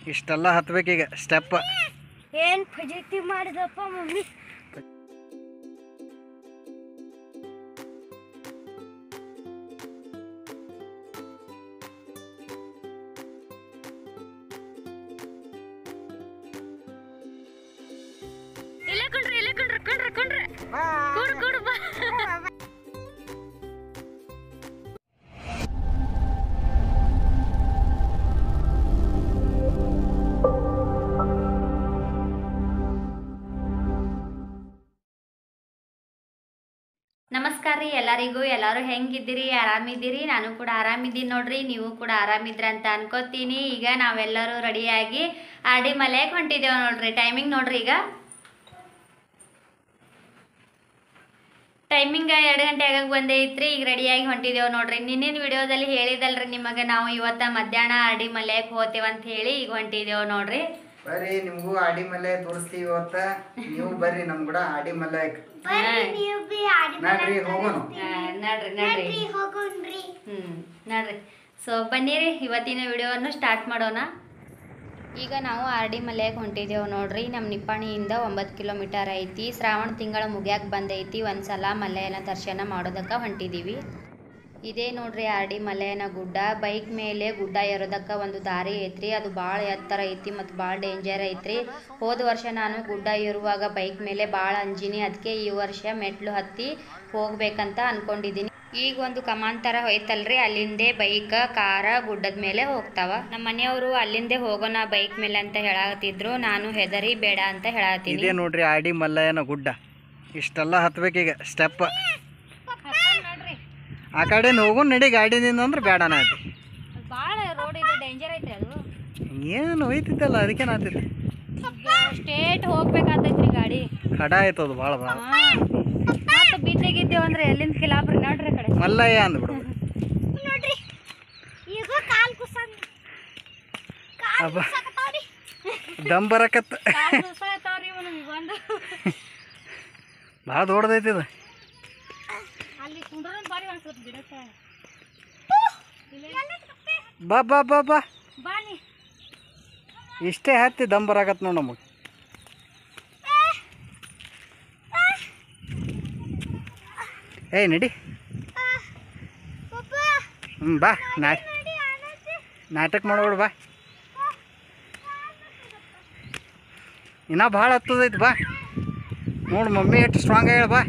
ಇಷ್ಟೆಲ್ಲ ಹತ್ಬೇಕೀಗ ಸ್ಟೆಪ್ ಏನ್ ಫಜಿತಿ ಮಾಡಿದಪ್ಪ ಮಮ್ಮಿ ಇಲ್ಲ ಕೊಂಡ್ರೆ ಇಲ್ಲ ಕೊಂಡ್ರೆ ಕೊಂಡ್ರೆ ಕೊಂಡ್ರೆ ಕೊಡು ಕೊಡು ಬಾ ನಮಸ್ಕಾರ ರೀ ಎಲ್ಲರಿಗೂ ಎಲ್ಲರೂ ಹೆಂಗಿದ್ದೀರಿ ಆರಾಮಿದ್ದೀರಿ ನಾನು ಕೂಡ ಆರಾಮಿದ್ದೀನಿ ನೋಡ್ರಿ ನೀವು ಕೂಡ ಆರಾಮಿದ್ರ ಅಂತ ಅನ್ಕೋತೀನಿ ಈಗ ನಾವೆಲ್ಲರೂ ರೆಡಿಯಾಗಿ ಆಡಿ ಮಲೆಗೆ ಹೊಂಟಿದ್ದೇವೆ ನೋಡ್ರಿ ಟೈಮಿಂಗ್ ನೋಡ್ರಿ ಈಗ ಟೈಮಿಂಗ್ ಎರಡು ಗಂಟೆ ಆಗಾಗ ಬಂದೈತ್ರಿ ಈಗ ರೆಡಿಯಾಗಿ ಹೊಂಟಿದ್ದೇವೆ ನೋಡ್ರಿ ನಿನ್ನಿನ ವಿಡಿಯೋದಲ್ಲಿ ಹೇಳಿದಲ್ರಿ ನಿಮಗೆ ನಾವು ಇವತ್ತ ಮಧ್ಯಾಹ್ನ ಆಡಿ ಮಲೆಗೆ ಹೋಗ್ತೇವೆ ಅಂತ ಹೇಳಿ ಈಗ ಹೊಂಟಿದ್ದೇವೆ ನೋಡ್ರಿ ಬರ್ರಿ ನಿಮ್ಗೂ ಆಡಿ ಮಲೆ ತೋರಿಸ್ತೀವಿ ಇವತ್ತ ನೀವು ಬರ್ರಿ ನಮ್ ಕೂಡ ಆಡಿ ಮಲೆ ನಡ್ರಿ ಹೋಗೋಣ ಆ, ನಡ್ರಿ ನಡ್ರಿ ಹ್ಮ್ ನಡ್ರಿ ಸೊ ಬನ್ನಿರಿ ಇವತ್ತಿನ ವಿಡಿಯೋವನ್ನು ಸ್ಟಾರ್ಟ್ ಮಾಡೋಣ ಈಗ ನಾವು ಆರ್ ಡಿ ಮಲೆಗೆ ಹೊಂಟಿದ್ದೇವೆ ನೋಡ್ರಿ ನಮ್ಮ ನಿಪ್ಪಾಣಿಯಿಂದ ಒಂಬತ್ತು ಕಿಲೋಮೀಟರ್ ಐತಿ ಶ್ರಾವಣ ತಿಂಗಳ ಮುಗ್ಯಾಕ ಬಂದೈತಿ ಒಂದ್ಸಲ ಮಲೆಯನ್ನ ದರ್ಶನ ಮಾಡೋದಕ್ಕೆ ಹೊಂಟಿದ್ದೀವಿ ಇದೇ ನೋಡ್ರಿ ಆರ್ ಡಿ ಮಲೆಯನ ಗುಡ್ಡ ಬೈಕ್ ಮೇಲೆ ಗುಡ್ಡ ಏರೋದಕ್ಕೆ ಒಂದು ದಾರಿ ಐತ್ರಿ ಅದು ಭಾಳ ಎತ್ತರ ಐತಿ ಮತ್ತು ಭಾಳ ಡೇಂಜರ್ ಐತ್ರಿ ಹೋದ ವರ್ಷ ನಾನು ಗುಡ್ಡ ಏರುವಾಗ ಬೈಕ್ ಮೇಲೆ ಭಾಳ ಅಂಜಿನಿ ಅದಕ್ಕೆ ಈ ವರ್ಷ ಮೆಟ್ಲು ಹತ್ತಿ ಹೋಗ್ಬೇಕಂತ ಅನ್ಕೊಂಡಿದ್ದೀನಿ ಈಗ ಒಂದು ಕಮಾನ್ ತರ ಹೋಯ್ತಲ್ರಿ ಅಲ್ಲಿಂದೇ ಬೈಕ್ ಕಾರ ಗುಡ್ಡದ ಮೇಲೆ ಹೋಗ್ತಾವ ನಮ್ಮ ಮನೆಯವರು ಅಲ್ಲಿಂದೇ ಹೋಗೋಣ ಬೈಕ್ ಮೇಲೆ ಅಂತ ಹೇಳತ್ತಿದ್ರು ನಾನು ಹೆದರಿ ಬೇಡ ಅಂತ ಹೇಳತ್ತೀನಿ ಇದೇ ನೋಡ್ರಿ ಆಡಿ ಮಲ್ಲಯ್ಯನ ಗುಡ್ಡ ಇಷ್ಟೆಲ್ಲ ಹತ್ಬೇಕೀಗ ಸ್ಟೆಪ್ ಆ ಕಡೆ ಹೋಗು ನಡಿ ಗಾಡಿನಿಂದ ಅಂದ್ರೆ ಬೇಡನ ಐತಿ ಭಾಳ ರೋಡ್ ಇದೆ ಡೇಂಜರ್ ಐತ್ರಿ ಅದು ಏನು ಹೋಯ್ತಿದ್ದಲ್ಲ ಅದಕ್ಕೆ ನಾತಿತ್ತು ಸ್ಟೇಟ್ ಹೋಗ್ಬೇಕಾತೈತ್ರಿ ಗಾಡಿ ಖಡ ಆಯ್ತದು ಭಾಳ ಭಾಳ ಮತ್ತೆ ಬಿದ್ದಿಗಿದ್ದೇವು ಅಂದ್ರೆ ಎಲ್ಲಿಂದ ಖಿಲಾಪ್ರಿ ನೋಡ್ರಿ ಆ ಕಡೆ ಮಲ್ಲಯ್ಯ ಅಂದ್ಬಿಡು ನೋಡ್ರಿ ಈಗ ಕಾಲ್ ಕುಸಂಗ್ ಅಬ್ಬ ದಮ್ ಬರಕತ್ತ ಕಾಲ್ ಕುಸಾತಾವ್ರಿ ಒಂದು ಭಾಳ ದೊಡ್ಡದೈತಿ ಇದು ಅಲ್ಲಿ ಕುಂಡ್ರ ಬಾರಿ ಅನ್ಸುತ್ತೆ ಗಿಡಕ್ಕೆ ಬಾ ಬಾ ಬಾ ಬಾ ಬಾನಿ ಇಷ್ಟೇ ಹತ್ತಿ ದಮ್ ಬರಾಕತ್ ನೋಡು ನಮಗೆ ಏಯ್ ನಡಿ ಹ್ಞೂ ಬಾ ನಾ ನಾಟಕ ಮಾಡೋಬಿಡು ಬಾ ಇನ್ನೂ ಭಾಳ ಹತ್ತದೈತಿ ಬಾ ನೋಡು ಮಮ್ಮಿ ಎಷ್ಟು ಸ್ಟ್ರಾಂಗ್ ಹೇಳ ಬಾ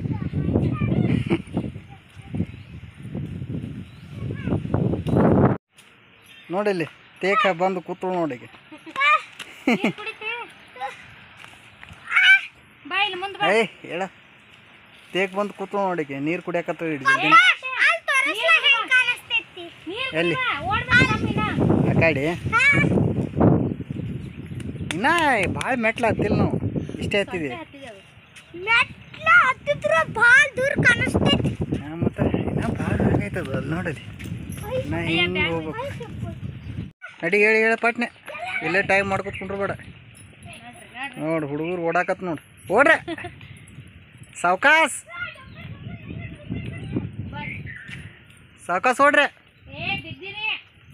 ನೋಡಿಲ್ಲಿ ತೇಕ ಬಂದು ಕೂತು ನೋಡಿ ಬಾ ಇಲ್ಲಿ ಮುಂದೆ ಏಯ್ ಹೇಳ ತೇಕ್ ಬಂದು ಕೂತು ನೋಡಿಕೆ ನೀರು ಕುಡಿಯಕತ್ತ ಹಿಡಿದು ಎಲ್ಲಿ ಆ ಕಡೆ ಇನ್ನ ಭಾಳ ಮೆಟ್ಲ ಹತ್ತಿಲ್ಲ ನಾವು ಇಷ್ಟೇ ಹತ್ತಿದ್ವಿ ಮೆಟ್ಲ ಹತ್ತಿದ್ರ ಭಾಳ ದೂರ ಕಾಣಿಸ್ತೈತಿ ಹಾಂ ಮತ್ತು ಇನ್ನ ಭಾಳ ಆಗೈತದ ಅಲ್ಲಿ ನೋಡಲಿ ಇನ್ನ ಹಿಂಗೆ ಹೋಗ್ಬೇಕು ನಡಿ ಹೇಳಿ ಹೇಳ ಪಟ್ನೆ ಇಲ್ಲೇ ಟೈಮ್ ಮಾಡ್ಕೊತ ಕುಂಡ್ರು ಬೇಡ ನೋಡು ಹುಡುಗರು ಓಡಾಕತ್ ನೋಡು ಓಡ್ರೆ ಸಾವ್ಕಾಸ್ ಸಾವ್ಕಾಸ್ ಓಡ್ರೆ ಏ ಬಿದ್ದಿರಿ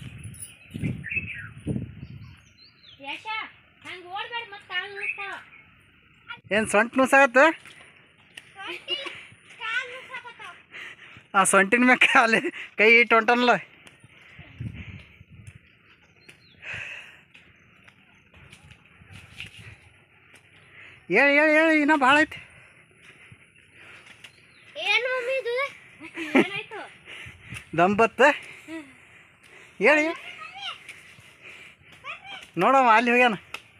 ಯಶ ಹಂಗ ಓಡ್ಬೇಡ ಮತ್ತೆ ಕಾಲು ನುಸ್ತಾವ ಏನು ಸೊಂಟ ನುಸಾಗತ್ತ ಆ ಸೊಂಟಿನ ಮ್ಯಾಗ ಅಲ್ಲಿ ಕೈ ಇಟ್ಟು ಹೊಂಟನಲ್ಲ ಹೇಳಿ ಹೇಳಿ ಹೇಳಿ ಇನ್ನೂ ಭಾಳ ಐತಿ ಏನು ಮಮ್ಮಿ ಇದು ಏನಾಯ್ತು ದಂಬತ್ತ ಹೇಳಿ ನೋಡಮ್ಮ ಅಲ್ಲಿ ಹೋಗ್ಯಾನ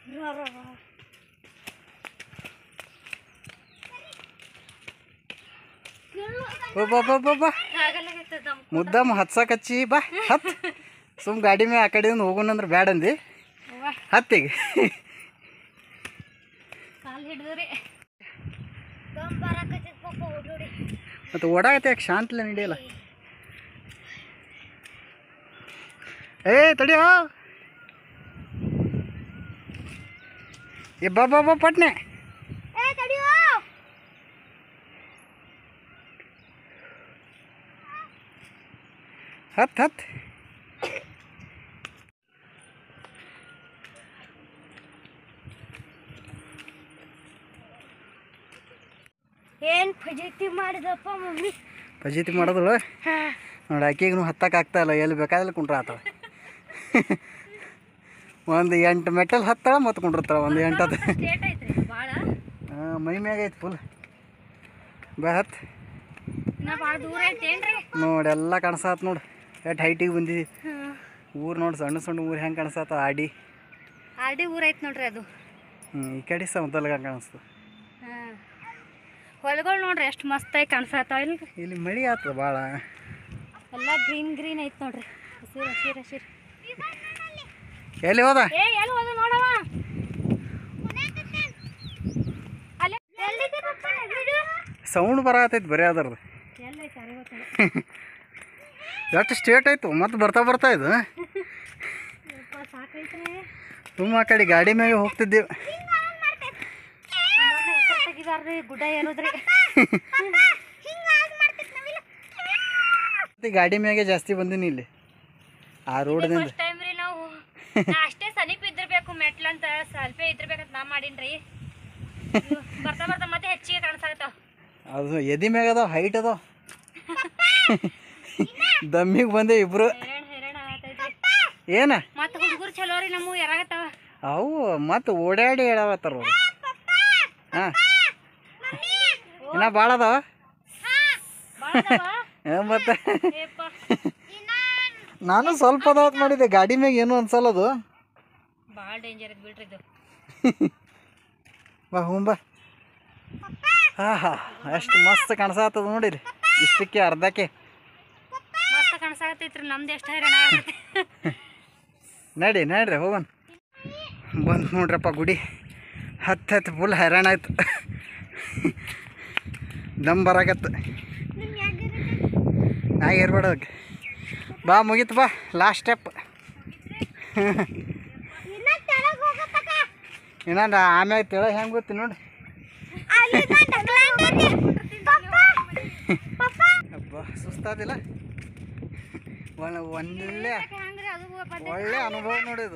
ಬಾ ಬಾ ಬಾ ಬಾ ಬಾ ಮುದ್ದಮ್ಮ ಹತ್ಸಕಚ್ಚಿ ಬಾ ಹತ್ ಸುಮ್ ಗಾಡಿ ಮೇಲೆ ಆ ಕಡೆಯಿಂದ ಹೋಗೋಣಂದ್ರೆ ಬ್ಯಾಡ ಅಂದಿ ಹತ್ತಿಗೆ ಕಾಲು ಹಿಡಿದ್ರಿ ಮತ್ತು ಓಡಾಗತ್ತೆ ಯಾಕೆ ಶಾಂತಲೆ ನಡೆಯಲ್ಲ ಏ ತಡಿಯೋ ಏ ಬಾ ಬಾ ಬಾ ಪಟ್ನೆ ಹತ್ ಹತ್ ಏನು ಫಜಿತಿ ಮಾಡಿದಪ್ಪ ಮಮ್ಮಿ ಪಜೀತಿ ಮಾಡೋದಳು ನೋಡಿ ಆಕೆಗೂ ಹತ್ತಕ್ಕೆ ಆಗ್ತಾ ಇಲ್ಲ ಎಲ್ಲಿ ಬೇಕಾದಲ್ಲಿ ಕುಂಡ್ರ ಆತವ ಒಂದು ಎಂಟು ಮೆಟಲ್ ಹತ್ತಾಳ ಮತ್ತು ಕುಂಡಿರ್ತಾಳ ಒಂದು ಎಂಟು ಹತ್ತು ಲೇಟ್ ಐತ್ರಿ ಭಾಳ ಹಾಂ ಮೈ ಮ್ಯಾಗ ಐತಿ ಫುಲ್ ಬಾ ಹತ್ತು ಇನ್ನ ಭಾಳ ದೂರ ಐತೇನ್ರಿ ನೋಡಿ ಎಲ್ಲ ಕಾಣಿಸಾತ್ ನೋಡಿ ಎಷ್ಟು ಹೈಟಿಗೆ ಬಂದಿದ್ದಿ ಊರು ನೋಡಿ ಸಣ್ಣ ಸಣ್ಣ ಊರು ಹೆಂಗೆ ಕಾಣಿಸಾತ ಆಡಿ ಆಲ್ಡಿ ಊರ ಐತ್ ನೋಡ್ರಿ ಅದು ಹ್ಞೂ ಈ ಕಡೆ ಸಮತಲ್ಗ ಕಾಣಿಸ್ತು ಹಾಂ ಹೊಲಗಳು ನೋಡ್ರಿ ಎಷ್ಟು ಮಸ್ತಾಗಿ ಕಾಣಿಸತ್ತಾವ ಇಲ್ರಿ ಇಲ್ಲಿ ಮಳೆ ಆತದ ಭಾಳ ಎಲ್ಲ ಗ್ರೀನ್ ಗ್ರೀನ್ ಐತ್ ನೋಡ್ರಿ ಹಸಿರು ಹಸಿರು ಹಸಿರು ಎಲ್ಲಿ ಹೋದ ಏ ಎಲ್ಲಿ ಹೋದ ನೋಡವ ಅಲ್ಲೇ ಎಲ್ಲಿದೆ ಪಪ್ಪ ನಗಡು? ಸೌಂಡ್ ಬರತೈತಿ ಬರೀ ಅದ್ರದ್ದು ಎಲ್ಲೈತೆ ಅರೆ ಗೊತ್ತಿಲ್ಲ ಎಷ್ಟು ಸ್ಟೇಟ್ ಆಯ್ತು ಮತ್ತೆ ಬರ್ತಾ ಬರ್ತಾ ಇದು ಯಪ್ಪ ಸಾಕೈತ್ರಿ ತುಂಬ ಆ ಕಡೆ ಗಾಡಿ ಮ್ಯಾಗೆ ಹೋಗ್ತಿದ್ದೀವಿ ತೆಗಿದಾರ್ರಿ ಗುಡ್ಡ ಏರೋದ್ರಿ ಮತ್ತೆ ಗಾಡಿ ಮ್ಯಾಗೆ ಜಾಸ್ತಿ ಬಂದೀನಿ ಇಲ್ಲಿ ಆ ರೋಡ್ದಿಂದ ಫಸ್ಟ್ ಟೈಮ್ ರೀ ನಾವು ನಾ ಅಷ್ಟೇ ಸಮೀಪ ಇದ್ದಿರ್ಬೇಕು ಮೆಟ್ಲಂತ ಸ್ವಲ್ಪ ಇದ್ದಿರ್ಬೇಕಂತ ನಾ ಮಾಡೀನ್ರಿ ಇವ್ ಬರ್ತಾ ಬರ್ತಾ ಮತ್ತೆ ಹೆಚ್ಚಿಗೆ ಕಾಣಿಸಾಕತ್ತಾವ ಅದು ಎದಿ ಮ್ಯಾಗ ಅದಾವ ಹೈಟ್ ಅದಾವ ದಮ್ಮಿಗೆ ಬಂದೆ ಇಬ್ರು ಹೈರಾಣ ಹೈರಾಣ ಆಗತೈತಿ ಏನ ಮತ್ತೆ ಹುಡುಗರು ಚಲೋ ರೀ ನಮ್ಮ ಎರಾಗತ್ತಾವ ಅವು ಮತ್ತೆ ಓಡಾಡಿ ಹೇಳಾವತ್ತಾರ ಅವ್ರು ಹಾಂ ಇನ್ನ ಭಾಳ ಅದಾವ ಏ, ಮತ್ತೆ ನಾನು ಸ್ವಲ್ಪ ಅದಾವತ್ ಮಾಡಿದ್ದೆ ಗಾಡಿ ಮ್ಯಾಗ ಏನು ಅನ್ಸಲ್ಲ ಅದು ಭಾಳ ಡೇಂಜರ್ ಐತಿ ಬಿಡ್ರಿ ಇದು ಬಾ ಹ್ಞೂ ಬಾ ಹಾಂ ಹಾಂ ಎಷ್ಟು ಮಸ್ತ್ ಕಾಣಿಸಾತದ ನೋಡಿರಿ ಇಷ್ಟಕ್ಕೆ ಅರ್ಧಕ್ಕೆ ಮಸ್ತ್ ಕಾಣಿಸಾಕತ್ತೈತ್ರಿ ನಮ್ದು ಎಷ್ಟು ಹೈರಾಣ ಆಗತೈತಿ ನಡಿ ನಡ್ರಿ ಹೋಗೋಣ ಬಂದು ನೋಡ್ರಪ್ಪ ಗುಡಿ ಹತ್ತು ಹತ್ತು ಫುಲ್ ಹೈರಾಣ ಆಯ್ತು ದಮ್ ಬರಾಕತ್ತು ನಾ ಏರ್ಬೇಡ ಅದಕ್ಕೆ ಬಾ ಮುಗೀತು ಬಾ ಲಾಸ್ಟ್ ಸ್ಟೆಪ್ ಇನ್ನ ನಾ ಆಮ್ಯಾಗ ತಿಳ ಹೆಂಗೆ ಗೊತ್ತಿ ನೋಡಿ ಅಬ್ಬಾ ಸುಸ್ತಾದಿಲ್ಲ ಒಳ್ಳೆ ಒಳ್ಳೆ ಹಂಗ್ರಿ ಅದು ಒಳ್ಳೆ ಅನುಭವ ನೋಡಿದು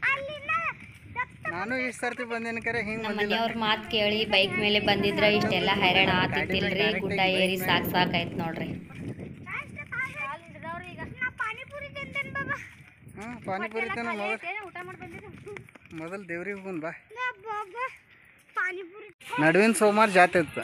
ನಾನು ಇಷ್ಟು ಸರ್ತಿ ಬಂದೇನು ಕರೆ ಹಿಂಗೆ ನಮ್ಮ ಬಂದಿಲ್ಲ ಮನೆಯವ್ರ ಮಾತು ಕೇಳಿ ಬೈಕ್ ಮೇಲೆ ಬಂದಿದ್ರ ಇಷ್ಟೆಲ್ಲ ಹೈರಾಣ ಆತಿತ್ತಿಲ್ರಿ ಗುಡ್ಡ ಏರಿ ಸಾಕ್ ಸಾಕಾಯ್ತು ನೋಡ್ರಿ ಹ್ಞೂ ಪಾನಿಪುರಿ ತಿನ್ನ ಮೊದಲು ಊಟ ಮಾಡಿ ಬಂದಿದ್ದು ಮೊದಲು ದೇವ್ರಿಗೆ ಬಂದು ಬಾ ನಡುವಿನ ಸೋಮವಾರ ಜಾತ್ರೆ ಇತ್ತು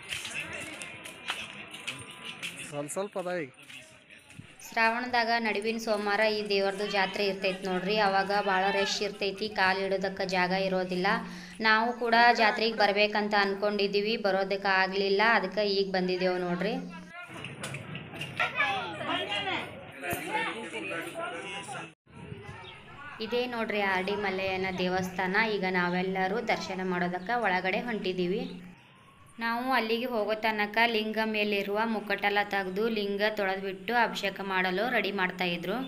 ಸ್ವಲ್ಪ ಸ್ವಲ್ಪ ಅದಾವ ಈಗ ಶ್ರಾವಣದಾಗ ನಡುವಿನ ಸೋಮವಾರ ಈ ದೇವ್ರದ್ದು ಜಾತ್ರೆ ಇರ್ತೈತಿ ನೋಡ್ರಿ ಅವಾಗ ಭಾಳ ರಶ್ ಇರ್ತೈತಿ ಕಾಲು ಇಡೋದಕ್ಕೆ ಜಾಗ ಇರೋದಿಲ್ಲ ನಾವು ಕೂಡ ಜಾತ್ರೆಗೆ ಬರ್ಬೇಕಂತ ಅನ್ಕೊಂಡಿದ್ದೀವಿ ಬರೋದಕ್ಕೆ ಆಗಲಿಲ್ಲ ಅದಕ್ಕೆ ಈಗ ಬಂದಿದ್ದೇವೆ ನೋಡ್ರಿ ಇದೇ ನೋಡ್ರಿ ಆರ್ ಡಿ ಮಲ್ಲಯ್ಯನ ದೇವಸ್ಥಾನ ಈಗ ನಾವೆಲ್ಲರೂ ದರ್ಶನ ಮಾಡೋದಕ್ಕೆ ಒಳಗಡೆ ಹೊಂಟಿದ್ದೀವಿ ನಾವು ಅಲ್ಲಿಗೆ ಹೋಗೋ ತನಕ ಲಿಂಗ ಮೇಲಿರುವ ಮುಕ್ಕಟೆಲ್ಲ ತೆಗೆದು ಲಿಂಗ ತೊಳೆದ್ಬಿಟ್ಟು ಅಭಿಷೇಕ ಮಾಡಲು ರೆಡಿ ಮಾಡ್ತಾ ಇದ್ರು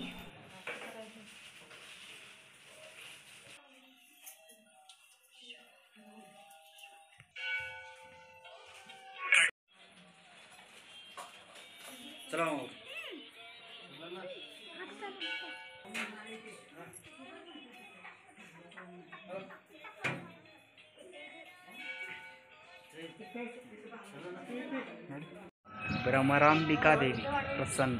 ಭ್ರಮರಾಂಬಿಕಾ ದೇವಿ ಪ್ರಸನ್ನ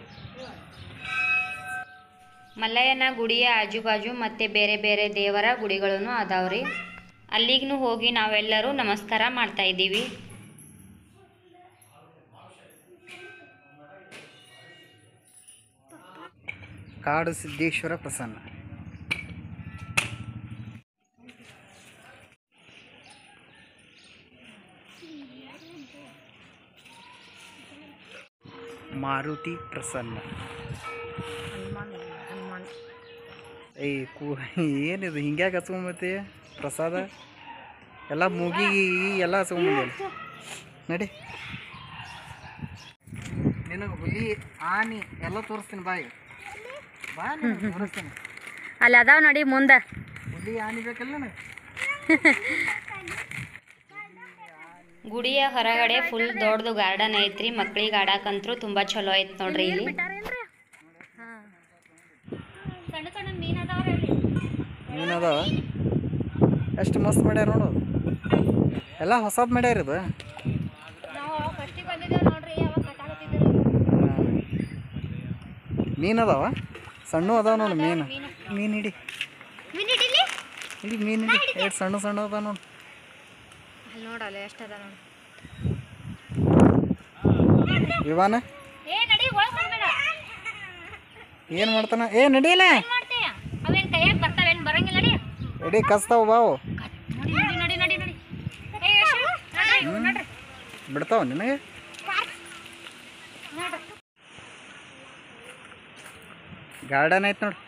ಮಲ್ಲಯ್ಯನ ಗುಡಿಯ ಆಜು ಬಾಜು ಮತ್ತೆ ಬೇರೆ ಬೇರೆ ದೇವರ ಗುಡಿಗಳನ್ನು ಅದಾವ್ರಿ ಅಲ್ಲಿಗೂ ಹೋಗಿ ನಾವೆಲ್ಲರೂ ನಮಸ್ಕಾರ ಮಾಡ್ತಾ ಇದ್ದೀವಿ ಕಾಡು ಸಿದ್ದೇಶ್ವರ ಪ್ರಸನ್ನ ಮಾರುತಿ ಪ್ರಸನ್ನ ಏಯ್ ಕೂ ಏನಿದು ಹಿಂಗ್ಯಾಕೆ ಹಚ್ಕೊಂಬತ್ತಿ ಪ್ರಸಾದ ಎಲ್ಲ ಮೂಗಿಗೆ ಎಲ್ಲ ಹಚ್ಕೊಂಬಂದಿಲ್ಲ ನಡಿ ನಿನಗೆ ಹುಲಿ ಆನಿ ಎಲ್ಲ ತೋರಿಸ್ತೀನಿ ಬಾಯಿ ಬಾ ನಿನಗೆ ತೋರಿಸ್ತೀನಿ ಅಲ್ಲಿ ಅದಾವ ನೋಡಿ ಮುಂದೆ ಹುಲಿ ಆನಿ ಬೇಕಲ್ಲ ನನಗೆ ಗುಡಿಯ ಹೊರಗಡೆ ಫುಲ್ ದೊಡ್ಡದು ಗಾರ್ಡನ್ ಐತ್ರಿ ಮಕ್ಳಿಗೆ ಆಡಾಕಂತ್ರು ತುಂಬಾ ಚಲೋ ಐತ್ ನೋಡ್ರಿ ಇಲ್ಲಿ ಸಣ್ಣ ಸಣ್ಣ ಮೀನ್ ಅದಾವ್ರಿ ಏನದಾವ ಎಷ್ಟು ಮಸ್ತ್ ಮಾಡ್ಯಾರ ನೋಡು ಎಲ್ಲ ಹೊಸದು ಮಾಡ್ಯಾರ ಇದು ಮೀನು ಅದಾವ ಸಣ್ಣ ಅದಾವ ನೋಡು ಮೀನು ಮೀನು ಹಿಡಿ ಹಿಡಿ ಮೀನು ಹಿಡಿ ಎರಡು ಸಣ್ಣ ಸಣ್ಣ ಅದಾವ ನೋಡು ಅಲ್ಲಿ ನೋಡಲ್ಲ ಎಷ್ಟದ ನೋಡಿ ವಿವಾನ ಏ ನಡಿ ಒಳಗೆ ಏನು ಮಾಡ್ತಾನ ಏ ನಡಿಯಲ್ಲ ಮಾಡ್ತೀಯ ಅವೇನ್ ಕೈಯಾಗ ಬರ್ತಾವೇನ್ ಬರಂಗಿಲ್ಲ ನಡಿ ಎಡಿ ಕಸ್ತಾವ ಬಾವು ನಡಿ ನಡಿ ನಡಿ ನಡಿ ನಡಿ ಏ ಯಶು, ನಡ್ರಿ, ನಡ್ರಿ. ಬಿಡ್ತಾವ ನಿನಗೆ ಗಾರ್ಡನ್ ಐತೆ ನೋಡು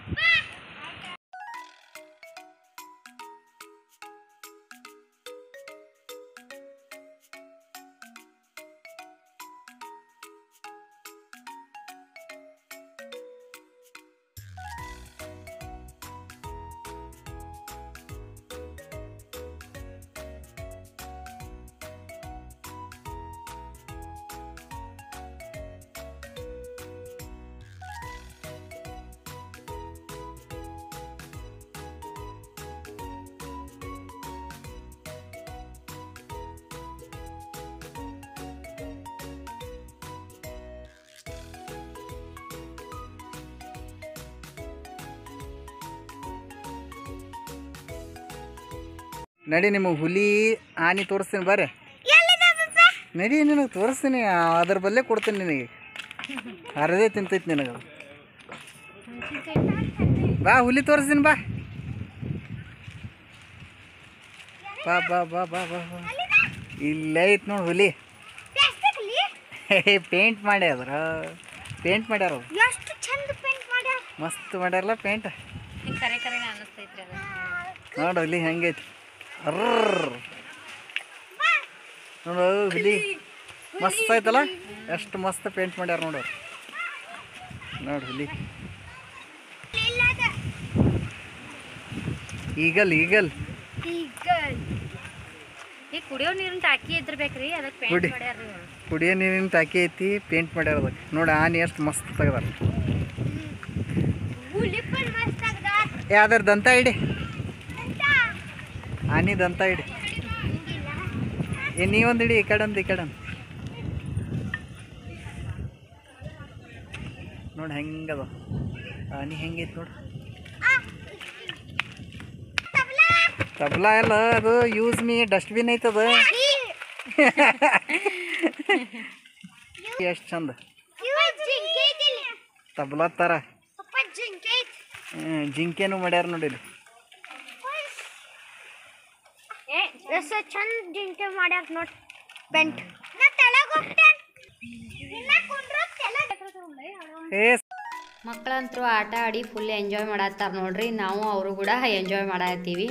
ನಡಿ ನಿಮಗೆ ಹುಲಿ ಆನೆ ತೋರಿಸ್ತೀನಿ ಬರ್ರಿ ನಡಿ ನಿನಗೆ ತೋರಿಸ್ತೀನಿ ಅದ್ರ ಬಲ್ಲೇ ಕೊಡ್ತೀನಿ ನಿನಗೆ ಅರ್ಧೇ ತಿಂತೈತಿ ನಿನಗೆ ಅದು. ಬಾ ಹುಲಿ ತೋರಿಸ್ತೀನಿ ಬಾ ಬಾ ಬಾ ಬಾ ಬಾ ಬಾ ಬಾ ಇಲ್ಲೇ ಐತಿ ನೋಡಿ ಹುಲಿ ಪೇಂಟ್ ಮಾಡ್ಯಾದ್ರ ಪೇಂಟ್ ಮಾಡ್ಯಾರ ಅವ್ರು. ಎಷ್ಟು ಚಂದ ಪೇಂಟ್ ಮಾಡ್ಯಾರ ಮಸ್ತ್ ಮಾಡ್ಯಾರಲ್ಲ ಪೇಂಟ್ ಹಿಂಗ್ ಕರೆ ಕರೆನ ಅನ್ನಿಸ್ತೈತ್ರಿ ಅದು ನೋಡು ಹುಲಿ ಹೆಂಗೈತಿ ಅರ್ರ್ ನೋಡು ಹುಲಿ ಮಸ್ತ್ ಐತಲ್ಲ ಎಷ್ಟು ಮಸ್ತ್ ಪೇಂಟ್ ಮಾಡ್ಯಾರ ನೋಡು ಅವ್ರು. ನೋಡು ಹುಲಿ ಈಗಲ್ ಈಗಲ್ ಈಗ ಈಗ ಕುಡಿಯೋ ನೀರಿನ ಟಾಕಿ ಇದ್ರಬೇಕ್ರಿ ಅದಕ್ಕೆ ಪೇಂಟ್ ಕುಡಿ. ಮಾಡ್ಯಾರ್ರಿ ಇವ್ರು. ಕುಡಿಯೋ ನೀರಿನ ಟಾಕಿ ಐತಿ ಪೇಂಟ್ ಮಾಡ್ಯಾರ ಅದಕ್ಕೆ ನೋಡಿ ಆನೆ ಎಷ್ಟು ಮಸ್ತ್ ತೆಗ್ದಾರ ಹುಲಿಪನ್ ಮಸ್ತ್ ಆಗದ ಏ ಅದ್ರ ದಂತ ಇಡಿ ಆನೆ ದಂತ ಇಡಿ ಏ ನೀವೊಂದು ಇಡಿ ಈ ಕಡೆ ಒಂದು ಈ ಕಡೆ ಒಂದು ನೋಡಿ ಹೆಂಗದ ಆನೆ ಹೆಂಗೈತಿ ನೋಡು ತಬ್ಲಾ ಎಲ್ಲ ಅದು ಯೂಸ್ ಮೀ ಡಸ್ಟ್ಬಿನ್ ಐತದ ಎಷ್ಟು ಚಂದ ಜಿಂಕೆ ಐತಿಲ್ಲಿ ತಬ್ಲಾ ಥರ ಪಪ್ಪ ಜಿಂಕೆ ಐತಿ ಹ್ಮ್, ಜಿಂಕೆನೂ ಮಾಡ್ಯಾರ ನೋಡಿ ಇಲ್ಲಿ ಏ ಎಷ್ಟು ಚಂದ ಜಿಂಕೆ ಮಾಡ್ಯಾರ ನೋಡಿ ಬೆಂಟ್ ನಾ ತೆಳಗ್ ಹೋಗ್ತೇನ್ ಇನ್ನ ಕುಂಡ್ರ ತೆಳಗ್ ಏ ಮಕ್ಕಳಂತರೂ ಆಟ ಆಡಿ ಫುಲ್ ಎಂಜಾಯ್ ಮಾಡತ್ತಾರ ನೋಡ್ರಿ ನಾವು ಅವರು ಕೂಡ ಎಂಜಾಯ್ ಮಾಡತ್ತೀವಿ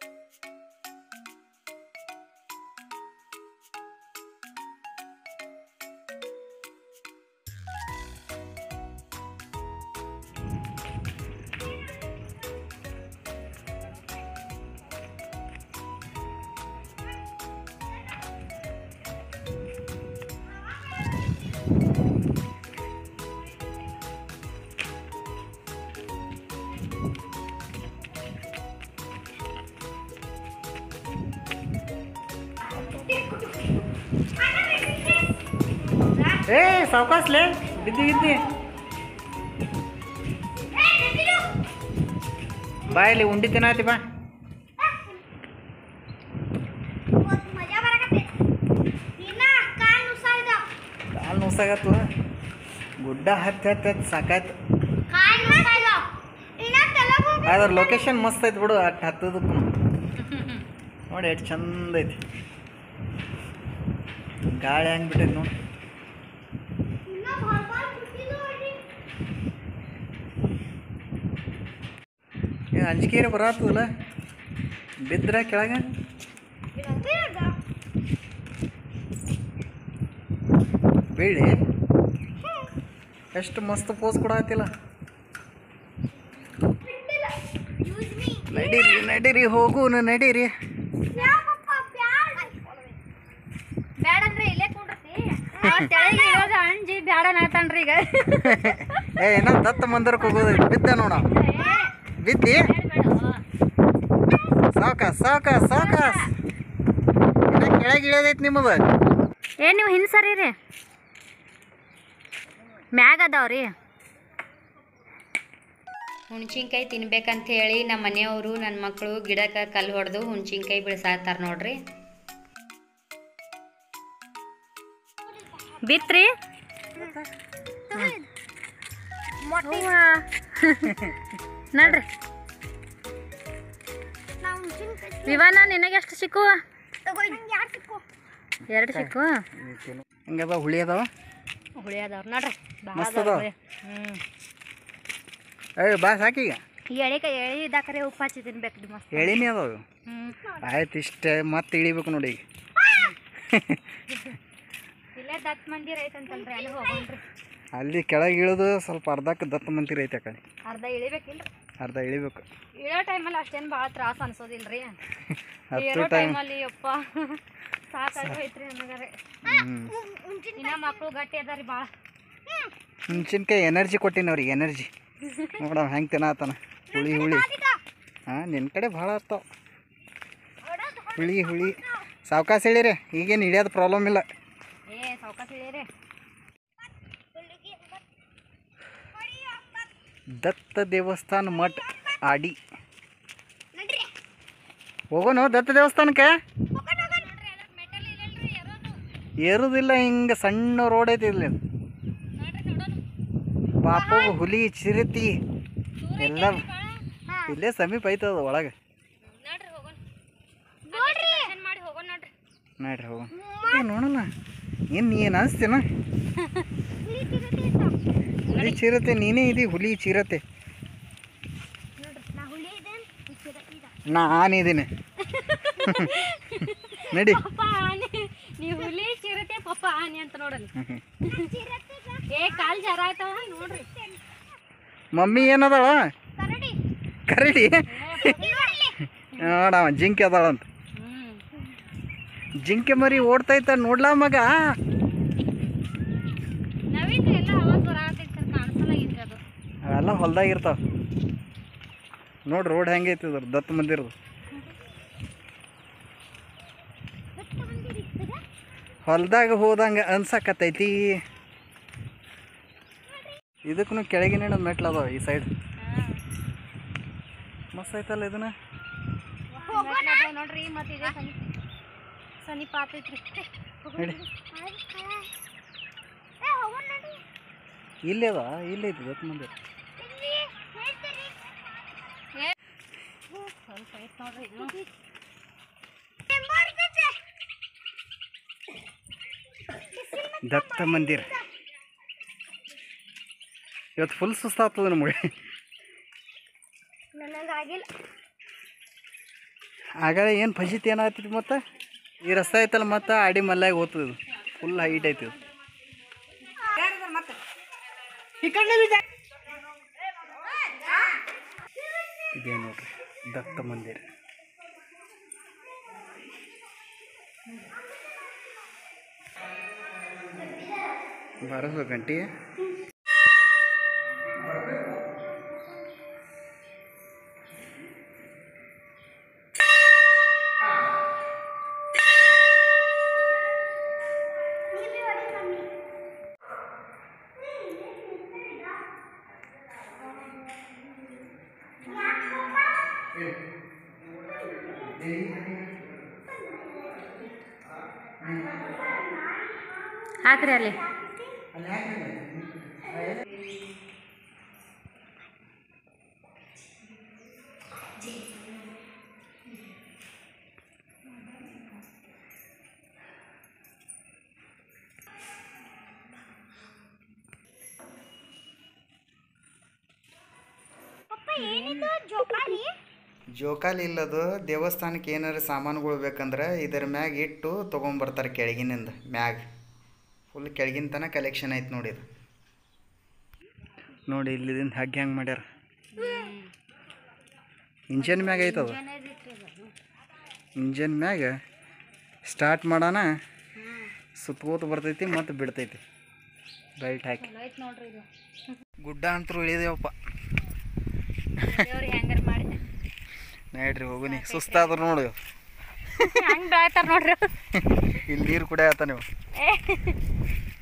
ಏ ಸಾವಕಾಸ್ಲೆ ಬಿದ್ದಿ ಬಿದ್ದಿ ಬಾ ಇಲ್ಲಿ ಉಂಡಿ ತಿನ್ನಾತಿ ಬಾ ಮಜಾ ಬರಕತ್ತೆ ಇನ್ನ ಕಾಲ್ ನುಸಾಯ್ದ ಕಾಲು ನುಸಾಗತ್ತು ಗುಡ್ಡ ಹತ್ತಿ ಹತ್ತಿ ಹತ್ತಿ ಸಾಕಾಯ್ತು ಕಾಲ್ ನುಸಾಯ್ದ ಇನ್ನ ತೆಳಗ್ ಹೋಗ್ ಅದ್ರ ಲೊಕೇಶನ್ ಮಸ್ತ್ ಐತಿ ಬಿಡು ಅಟ್ ಹತ್ತದಕ್ಕೂ ನೋಡಿ ಎಷ್ಟು ಚಂದ ಐತಿ ಗಾಳಿ ಹೆಂಗ್ ಬಿಟ್ಟೈತಿ ನೋಡಿ ಇನ್ನ ಭಾಳ ಭಾಳ ಬಿಟ್ಟಿದ್ದು ನೋಡ್ರಿ ಏ ಅಂಜಿಕೆರೆ ಬರತ್ತದಲ್ಲ ಬಿದ್ರ ಕೆಳಗೆ ಬೇಡ ಬೀಳಿ ಎಷ್ಟು ಮಸ್ತ್ ಪೋಸ್ ಕೊಡತ್ತಿಲ್ಲ ಬಿಟ್ಟಿಲ್ಲ ಯೂಸ್ ಮೀ ನಡೀರಿ ನಡೀರಿ ಹೋಗುನು ನಡೀರಿ ಯಾಕಪ್ಪ ಬ್ಯಾಡ ಬ್ಯಾಡಂದ್ರೆ ಇಲ್ಲೇ ಕುಂಡ್ರತಿ ತೆಳಗೆ ಇರೋದು ಅಂಜಿ ಬ್ಯಾಡ ನಾತನ್ರಿ ಈಗ ಏ ಏನೋ ದತ್ತ ಮಂದಿರಕ್ಕೆ ಹೋಗೋದು ಬಿದ್ದ ನೋಡ ಬಿದ್ದಿ ಸಾವ್ಕಾಸ್ ಸಾವ್ಕಾಸ್ ಸಾವ್ಕಾಸ್ ಇನ್ನ ಕೆಳಗೆ ಇಳಿಯೋದೈತಿ ನಿಮ್ಮದು ಏ ನೀವು ಹಿಂದೆ ಸರಿ ರೀ ಮ್ಯಾಗ ಅದಾವ್ರಿ ಹುಣ್ಸಿನ್ಕಾಯಿ ತಿನ್ಬೇಕಂತ ಹೇಳಿ ನಮ್ಮ ಮನೆಯವರು ನನ್ನ ಮಕ್ಕಳು ಗಿಡಕ್ಕೆ ಕಲ್ಲು ಹೊಡೆದು ಹುಣ್ಸಿನ್ಕಾಯಿ ಬಿಡ್ಸಾತ್ತಾರ ನೋಡ್ರಿ ಬಿತ್ರಿ ನೋಡ್ರಿ ನಾವು ಮೆಣಸಿನ್ಕಾಯಿ ವಿವಾನ ನಿನಗೆ ಎಷ್ಟು ಸಿಕ್ಕುವ ತಗೋ ಯಾರು ಸಿಕ್ಕು ಎರಡು ಸಿಕ್ಕುವ ಹಿಂಗದ ಹುಳಿ ಅದಾವ ಹುಳಿ ಅದಾವ್ರ ನೋಡ್ರಿ ಮಸ್ತ್ ಅದಾವ ಏ ಬಾ ಸಾಕೀಗ ಈ ಎಳಿಕ ಎಳಿ ಇದಾಕರೆ ಉಪ್ಪು ಹಚ್ಚಿ ತಿನ್ಬೇಕು ಮಸ್ತ್ ಹೇಳಿನಿ ಅದಾವ ಹ್ಞೂ ಆಯ್ತು ಇಷ್ಟೇ ಮತ್ತೆ ಇಳಿಬೇಕು ನೋಡಿ ಈಗ ಇಲ್ಲೇ ದತ್ ಮಂದಿರ ಐತಂತಲ್ರಿ ಅಲ್ಲಿ ಹೋಗೋಣ್ರಿ ಅಲ್ಲಿ ಕೆಳಗೆ ಇಳಿದು ಸ್ವಲ್ಪ ಅರ್ಧಕ್ಕೆ ದತ್ತ ಮಂತಿರ ಐತೆ ಆ ಕಡೆ ಅರ್ಧ ಇಳಿಬೇಕಿಲ್ರಿ ಅರ್ಧ ಇಳಿಬೇಕು ಇಳೋ ಟೈಮಲ್ಲಿ ಅಷ್ಟೇನು ಭಾಳ ತ್ರಾಸ ಅನ್ಸೋದಿಲ್ರಿ ಹತ್ತು ಇರೋ ಟೈಮ್ ಟೈಮಲ್ಲಿ ಅಪ್ಪ ಸಾಕಾಗಿ ಹೋಯ್ತ್ರಿ ನನಗರೆ ಹ್ಞೂ ಇನ್ನ ಮಕ್ಕಳು ಗಟ್ಟಿ ಅದಾರಿ ಭಾಳ ಮೆಣಸಿನ್ಕಾಯಿ ಎನರ್ಜಿ ಕೊಟ್ಟಿನಿ ಅವ್ರಿಗೆ ಎನರ್ಜಿ ನೋಡವ ಹೆಂಗೆ ತಿನ್ನತ್ತಾನ ಹುಳಿ ಹುಳಿ ಹಾಂ ನಿನ್ನ ಕಡೆ ಭಾಳ ಇರ್ತಾವ ಹುಳಿ ಹುಳಿ ಸಾವ್ಕಾಸ ಹೇಳಿರಿ ಈಗೇನು ಹಿಡಿಯೋದು ಪ್ರಾಬ್ಲಮ್ ಇಲ್ಲ ಏ ಸಾವ್ಕಾಸ ಇಳೀರಿ ದತ್ತ ದೇವಸ್ಥಾನ ಮಠ ಆಡಿ ಹೋಗೋಣ ದತ್ತ ದೇವಸ್ಥಾನಕ್ಕೆ ಏರುದಿಲ್ಲ ಹಿಂಗೆ ಸಣ್ಣ ರೋಡ್ ಐತಿ ಇಲ್ಲಿ ಪಾಪ ಹುಲಿ ಚಿರತಿ ಎಲ್ಲ ಇಲ್ಲೇ ಸಮೀಪ ಐತದ ಒಳಗೆ ನೋಡ್ರಿ ಹೋಗೋಣ ನೋಡ್ರಿ ಮಾಡಿ ಹೋಗೋಣ ನೋಡ್ರಿ ನೋಡ್ರಿ ಹೋಗೋಣ ಏ ನೋಡೋಣ ಏನು ನೀ ಏನು ಅನಿಸ್ತೀನ ಹುಲಿ ಚಿರತೆ ನೀನೇ ಇದಿ ಹುಲಿ ಚಿರತೆ ನಾ ಹುಳಿ ಇದೆ ಇದ ನಾನಿದ್ದೀನಿ ನಡಿ ಪಪ್ಪ ಆನೆ ನೀವು ಹುಲಿ ಚಿರತೆ ಪಪ್ಪ ಆನೆ ಅಂತ ನೋಡಲಿ ಏ ಕಾಲ್ ಜರ ಆಯ್ತವ ನೋಡ್ರಿ ಮಮ್ಮಿ ಏನದಾಳ ಕರಡಿ ಕರಡಿ ನೋಡವ ಜಿಂಕೆ ಅದಾಳಂತ ಹ್ಮ್ ಜಿಂಕೆ ಮರಿ ಓಡ್ತೈತ ನೋಡ್ಲಾ ಮಗ ನವೀನ್ ಎಲ್ಲ ಅವಾಜ್ ಬರಾತೈತಿ ಸರ್ ಕಾಣಿಸಲ್ಲ ಇದ್ರಿ ಅದು ಅವೆಲ್ಲ ಹೊಲ್ದಾಗ ಇರ್ತಾವ ನೋಡ್ರಿ ರೋಡ್ ಹೆಂಗೈತಿ ಇದ್ರ ದತ್ತ ಮಂದಿರದು ಹೊಲ್ದಾಗ ಹೋದಂಗ ಅನ್ಸಕತ್ತೈತಿ ಇದಕ್ಕೂ ಕೆಳಗಿನ ಮೆಟ್ಲು ಅದಾವ ಈ ಸೈಡ್ ಮಸ್ತ್ ಐತಲ್ಲ ಇದನ್ನ ನೋಡ್ರಿ ಮತ್ತೆ ಇದೆ ಸಮೀಪ ಸಮೀಪ ಆತೈತ್ರಿ ನಡಿ ಏ ಹೋಗೋಣ ನಡಿ ಇಲ್ಲೇ ಅದ ಇಲ್ಲೇ ಐತಿ ದತ್ತ ಮಂದಿರ ಇಲ್ಲಿ ಹೇಳ್ತೀರಿ ಸ್ವಲ್ಪ ಐತ್ ನೋಡ್ರಿ ಇದು ಮಾಡ್ತೈತೆ ದತ್ತ ಮಂದಿರ ಇವತ್ತು ಫುಲ್ ಸುಸ್ತಾಗ್ತದೆ ನಮಗೆ ನನಗಾಗಿಲ್ಲ ಆಗ ಏನು ಫಜಿತ್ ಏನಾಗ್ತೈತಿ ಮತ್ತು ಈ ರಸ್ತೆ ಐತಲ್ಲ ಮತ್ತು ಆಡಿ ಮಲ್ಲಾಗ ಹೋಗ್ತದೆ ಇದು ಫುಲ್ ಹೈಟ್ ಐತಿ ಇದು ಇದೇ ನೋಡ್ರಿ ದತ್ತ ಮಂದಿರ ಬಾರಿಸ್ಬೇಕು ಗಂಟಿ ಹಾಕ್ರಿ ಅಲ್ಲಿ ಪಪ್ಪ ಏನಿದು ಜೋಕಾಲಿ ಜೋಕಾಲಿ ಇಲ್ಲದು ದೇವಸ್ಥಾನಕ್ಕೆ ಏನಾರು ಸಾಮಾನುಗಳು ಬೇಕಂದ್ರೆ ಇದರ ಮ್ಯಾಗ ಇಟ್ಟು ತೊಗೊಂಬರ್ತಾರೆ ಕೆಳಗಿನಿಂದ ಮ್ಯಾಗ ಫುಲ್ ಕೆಳಗಿನ ತನಕ ಕಲೆಕ್ಷನ್ ಐತೆ ನೋಡಿ ಇದು ನೋಡಿ ಇಲ್ಲಿದಿಂದ ಹಗ್ಗ ಹೆಂಗೆ ಮಾಡ್ಯಾರ ಇಂಜನ್ ಮ್ಯಾಗ ಐತದ ಇಂಜನ್ ಮ್ಯಾಗ ಸ್ಟಾರ್ಟ್ ಮಾಡೋಣ ಸುತ್ತಕೋತ ಬರ್ತೈತಿ ಮತ್ತು ಬಿಡ್ತೈತಿ ಬೆಲ್ಟ್ ಹಾಕಿ ಐತ್ ನೋಡ್ರಿ ಇದು ಗುಡ್ಡ ಅಂತರೂ ಇಳಿದೇವಪ್ಪ ದೇವ್ರಿ ಹೆಂಗಾರ ಮಾಡಿ ನೋಡ್ರಿ ಹೋಗುನಿ ಸುಸ್ತಾದ್ರು ನೋಡಿ ಹಂಗ್ ಬೆಳತಾರ ನೋಡ್ರಿ ಇಲ್ಲಿ ನೀರು ಕುಡಿಯತ್ತ ನೀವು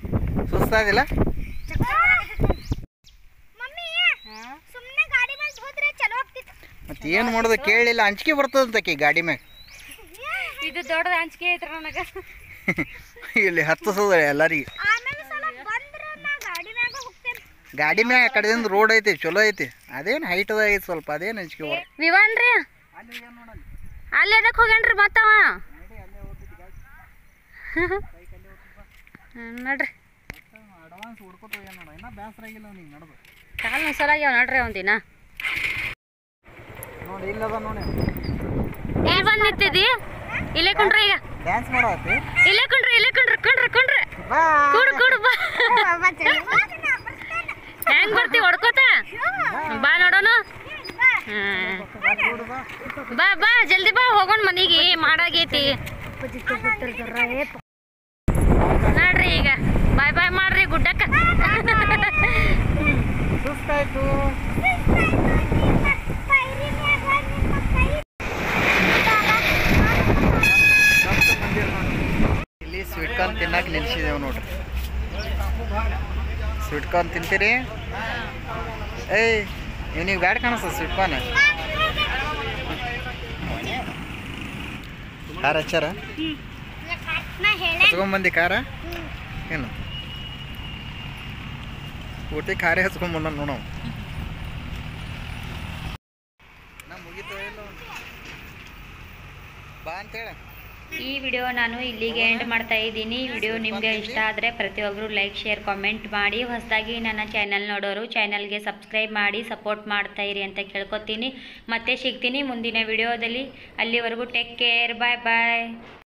ಸುಸ್ತಾದಿಲ್ಲ ಮಮ್ಮಿ ಸುಮ್ಮನೆ ಗಾಡಿ ಮೇಲೆ ಹೋದ್ರೆ ಚಲೋ ಆಗ್ತಿತ್ತು ಮತ್ತೆ ಏನು ಮಾಡೋದು ಕೇಳಿಲ್ಲ ಅಂಜಿಕೆ ಬರ್ತದಂತಕಿ ಗಾಡಿ ಮ್ಯಾಗ ಇದು ದೊಡ್ಡದ ಅಂಜಿಕೆ ಐತ್ರ ನನಗೆ ಇಲ್ಲಿ ಹತ್ತಿಸೋದ ಎಲ್ಲರಿಗೆ ಆಮೇಲೆ ಸಲ ಬಂದ್ರ ನಾ ಗಾಡಿ ಮ್ಯಾಗ ಹೋಗ್ತೇನೆ ಗಾಡಿ ಮ್ಯಾಗ ಆ ಕಡೆದಿಂದ ರೋಡ್ ಐತಿ ಚಲೋ ಐತಿ ಅದೇನು ಹೈಟ್ ಐತಿ ಸ್ವಲ್ಪ ಅದೇನು ಅಂಜಿಕೆ ಬರ ವಿವಾನ್ ರೀ ಅಲ್ಲಿ ಅದಕ್ಕೆ ಹೋಗ್ಯಾನ್ರಿ ಮತ್ತವ ಹ್ಮ್, ನೋಡ್ರಿ ಅಡ್ವಾನ್ಸ್ ಹುಡ್ಕೊತ ನೋಡ ಇನ್ನ ಬೇಸರ ಆಗಿಲ್ಲ ಅವ್ನಿಗೆ ನಡೆದು ಕಾಲು ಮಿಸಲಾಗ್ಯಾವ ನೋಡ್ರಿ ಒಂದಿನ ನೋಡಿ ಇಲ್ಲದ ನೋಡಿ ಇಲ್ಲಿ ಬಂದು ನಿಂತಿದ್ದಿ ಇಲ್ಲೇ ಕುಂಡ್ರಿ ಈಗ ಡ್ಯಾನ್ಸ್ ಮಾಡತ್ತಿ ಇಲ್ಲೇ ಕುಂಡ್ರಿ ಇಲ್ಲೇ ಕುಂಡ್ರಿ ಕುಂಡ್ರಿ ಕುಂಡ್ರಿ ಬಾ ಕುಡು ಕುಡು ಬಾ ಹೆಂಗ್ ಬರ್ತೀವಿ ಹೊಡ್ಕೋತ ಬಾ ನೋಡೋಣ ಹ್ಮ್. ನೋಡು ಬಾ ಬಾ ಬಾ ಜಲ್ದಿ ಬಾ ಹೋಗೋಣ ಮನೆಗೆ ಮಾಡಾಗೈತಿ ನೋಡ್ರಿ ಈಗ ಬಾಯ್ ಬಾಯ್ ಮಾಡ್ರಿ ಗುಡ್ಡಕ್ಕ ಸುಸ್ತಾಯ್ತು ಇಲ್ಲಿ ಸ್ವೀಟ್ ಕಾರ್ನ್ ತಿನ್ನಕ್ಕೆ ನಿಲ್ಸಿದೇವು ನೋಡ್ರಿ ಸ್ವೀಟ್ ಕಾರ್ನ್ ತಿಂತೀರಿ ಏಯ್ ಇವನಿಗೆ ಬ್ಯಾಡ್ ಕಾಣಿಸ್ತದೆ ಸ್ವೀಟ್ ಕಾರ್ನ್ ಖಾರ ಹಚ್ಚಾರ ನಾ ಹೇಳ ಹಚ್ಕೊಂಬಂದಿ ಖಾರ ಏನು ಊಟಿ ಖಾರ ಹಚ್ಕೊಂಬಂದ ನೋಡೋ ನಾ ಮುಗಿತೋ ಇಲ್ಲ ಬಾ ಅಂತೇಳಿ ಈ ವಿಡಿಯೋ ನಾನು ಇಲ್ಲಿಗೆ ಎಂಡ್ ಮಾಡ್ತಾ ಇದ್ದೀನಿ ವಿಡಿಯೋ ನಿಮಗೆ ಇಷ್ಟ ಆದರೆ ಪ್ರತಿಯೊಬ್ಬರು ಲೈಕ್ ಶೇರ್ ಕಾಮೆಂಟ್ ಮಾಡಿ ಹೊಸದಾಗಿ ನನ್ನ ಚಾನಲ್ ನೋಡೋರು ಚಾನಲ್ಗೆ ಸಬ್ಸ್ಕ್ರೈಬ್ ಮಾಡಿ ಸಪೋರ್ಟ್ ಮಾಡ್ತಾ ಇರಿ ಅಂತ ಕೇಳ್ಕೊತೀನಿ ಮತ್ತೆ ಸಿಗ್ತೀನಿ ಮುಂದಿನ ವಿಡಿಯೋದಲ್ಲಿ ಅಲ್ಲಿವರೆಗೂ ಟೇಕ್ ಕೇರ್ ಬಾಯ್ ಬಾಯ್